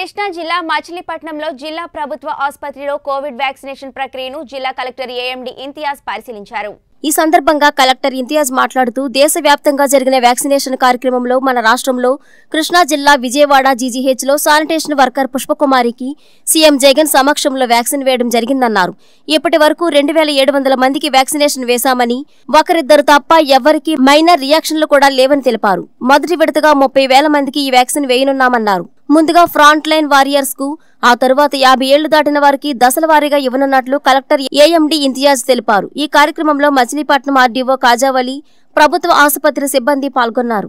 కృష్ణా జిల్లా మచిలీపట్నంలో జిల్లా ప్రభుత్వ ఆసుపత్రిలో కోవిడ్ వ్యాక్సినేషన్ ప్రక్రియను జిల్లా కలెక్టర్ ఏఎండి ఇంతియాజ్ పరిశీలించారు ఈ సందర్భంగా కలెక్టర్ ఇంతియాజ్ మాట్లాడుతూ దేశవ్యాప్తంగా జరిగిన వ్యాక్సినేషన్ కార్యక్రమంలో మన రాష్ట్రంలో కృష్ణా జిల్లా విజయవాడ జీజీహెచ్లో శానిటేషన్ వర్కర్ పుష్పకుమారికి సీఎం జగన్ సమక్షంలో వ్యాక్సిన్ వేయడం జరిగిందన్నారు ఇప్పటి వరకు రెండు వేల ఏడు వందల మందికి వ్యాక్సినేషన్ వేశామని ఒకరిద్దరు తప్ప ఎవ్వరికీ మైనర్ రియాక్షన్లు కూడా లేవని తెలిపారు మొదటి విడతగా ముప్పై వేల మందికి ఈ వ్యాక్సిన్ వేయనున్నామన్నారు ముందుగా ఫ్రంట్ లైన్ వారియర్స్ కు ఆ తరువాత యాభై ఏళ్లు దాటిన వారికి దశల వారీగా ఇవ్వనున్నట్లు కలెక్టర్ ఏఎండి ఇంతియాజ్ తెలిపారు ఈ కార్యక్రమంలో మచిలీపట్నం ఆర్డీఓ కాజావలి ప్రభుత్వ ఆసుపత్రి సిబ్బంది పాల్గొన్నారు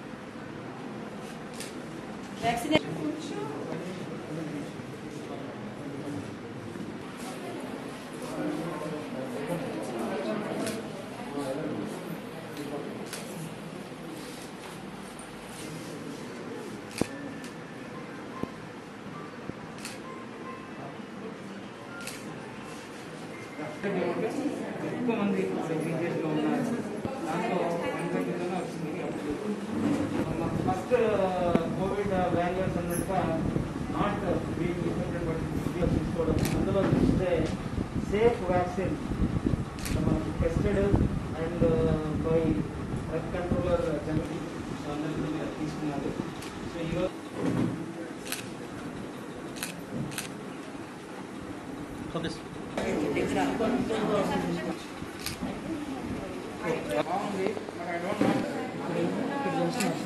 ఎక్కువ మంది సీరియస్గా ఉన్నారు దాంట్లో వన్ ట్వంటీలోనే వచ్చింది ఫస్ట్ కోవిడ్ వాల్యూస్ అన్నట్టుగా నాట్ బీయింగ్ డిఫరెంట్ బట్ తీసుకోవడం అందులో చూస్తే safe vaccine tested and by drug controller general అందరికీ మీరు తీసుకున్నారు సో ఈరోజు బాగుంది బట్ ఐ డోంట్